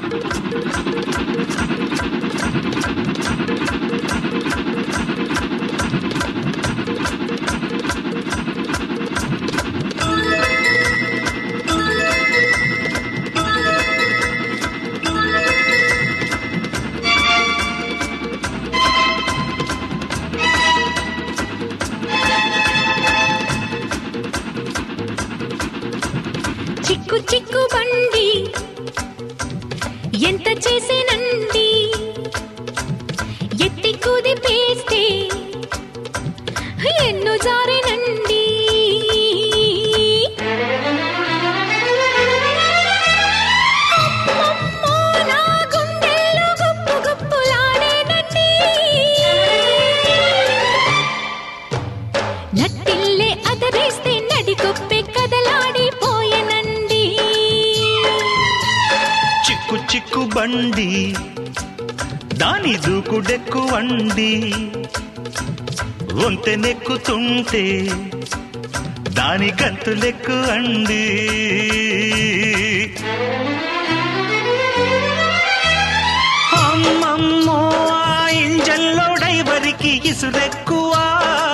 చిక్కు చిక్కు బండి ఎంత చేసేనండి ఎత్తి కుదిపేస్తే ఎన్ను జారేనండి అమ్మమ్మో, నా గుండెల్లో గుప్పు గుప్పులాడేనండి. నట్టిల్లే అదరేస్తే నడిగొప్పే కదలాడిపోయెనండి చిక్కు చిక్కు బండి దాని దూకుడెక్కువండి వంతెనెక్కుతుంటే దాని గంతులెక్కు అండి అమ్మమ్మో ఆ ఇంజన్లో డైవరికి ఇసురెక్కువా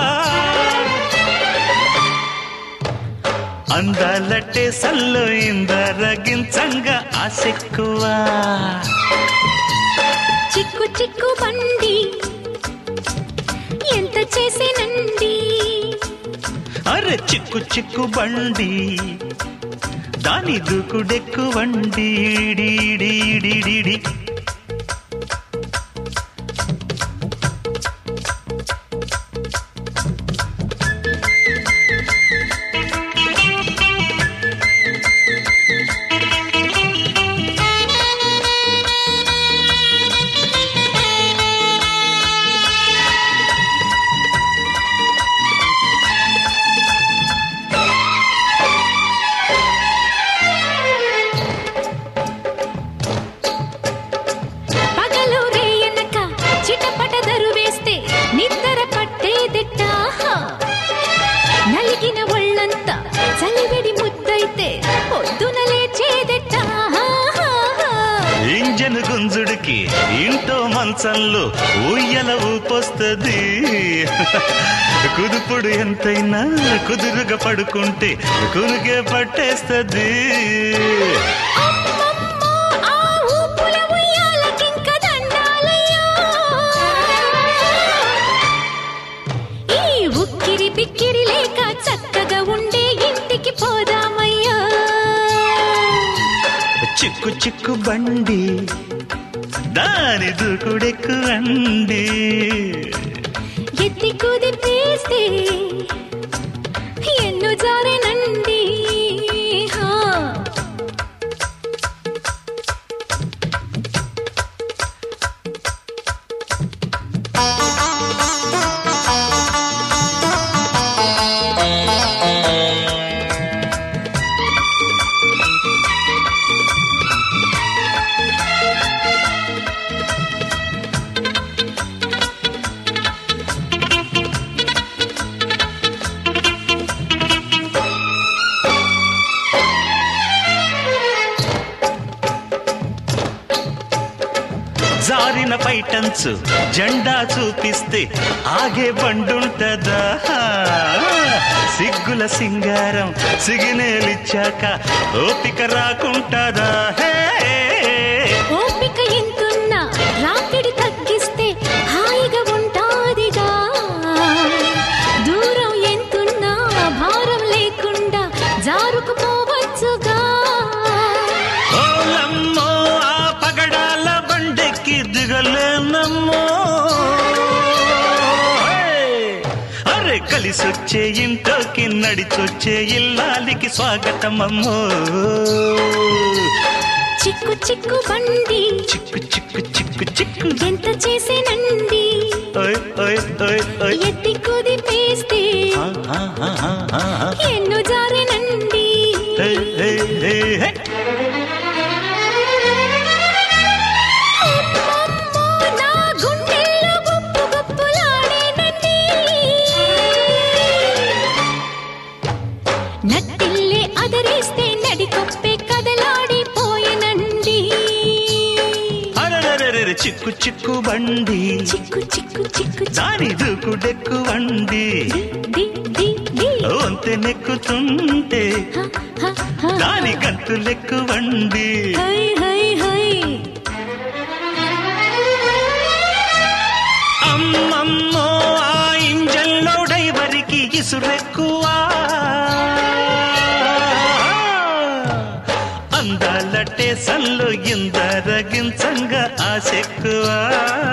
అందాలట్టే సల్లో ఇందరగించంగా ఆసెక్కువా చిక్కు చిక్కు బండి ఎంత చేసేనండి అరే చిక్కు చిక్కు బండి దాని దూకుడెక్కు వండి డీ డీ డీ డీ డీ. పగలు రేయనక చిటపట దరువేస్తే నిద్ర పట్టేదిట్ట నలిగిన ఒళ్ళంతా చలివిడి ముద్దైతే పొద్దున లేచేదిట్ట ఇంజన్ గుంజుడికి ఇంటో మంచంలో ఉయ్యల ఊపొస్తుంది కుదుపుడు ఎంతైనా కుదురుగా పడుకుంటే కునుగే పట్టేస్తుంది అమ్మమ్మో, ఆ ఊపుల ఉయ్యాలకింక దండాలయ్యో. ఈ ఉక్కిరి బిక్కిరి లేక చక్కగా ఉండే ఇంటికి పోదామయ్యా చిక్కు చిక్కు బండి దాని దూకుడెక్కు అండి ఎత్తి కుదిపేస్తే ఎన్ను జారేనండి హా. జారిన పైటంచు జెండా చూపిస్తే ఆగే బండుంటదా సిగ్గుల సింగారం సిగినేలిచ్చాక ఓపిక రాకుంటదా హే ఓపిక ఎంతున్నా రాత్రి తగ్గిస్తే హాయిగా ఉంటాదిగా దూరం ఎంతున్నా భారం లేకుండా జారుకుపోవచ్చుగా ఓలమ్మో ఆ పగడాల బండెక్కి దిగలేనమ్మో హే! అరే కలిసొచ్చే ఇంట్లోకి నడిచొచ్చే ఇల్లాలికి స్వాగతమమ్మో చిక్కు చిక్కు బండి చిక్కు చిక్కు చిక్కు చిక్కు ఎంత చేసేనండి ఓయ్ ఓయ్ ఓయ్ ఓయ్ ఎత్తి కుదిపేస్తే ఆ, ఆ, ఆ, ఆ, ఆ, ఆ. ఎన్ను జారేనండి హే, హే, హే, హే. అమ్మమ్మో, నా గుండెల్లో గుప్పు గుప్పులాడేనండి. నట్టిల్లే అదరేస్తే నడికొప్పే కదలాడిపోయెనండి చిక్కు చిక్కు బండి చిక్కు చిక్కు చిక్కు దాని దూకుడెక్కు వండి డి డి డి వంతె నెక్కుతుంటే హ హ హ దాని గంతులెక్కు వండి హై హై హై అమ్మమ్మో ఆ ఇంజన్లో డైవరికి ఇసురెక్కువా అందాల టేసన్లో ఇందరగించంగా ఆసెక్కువా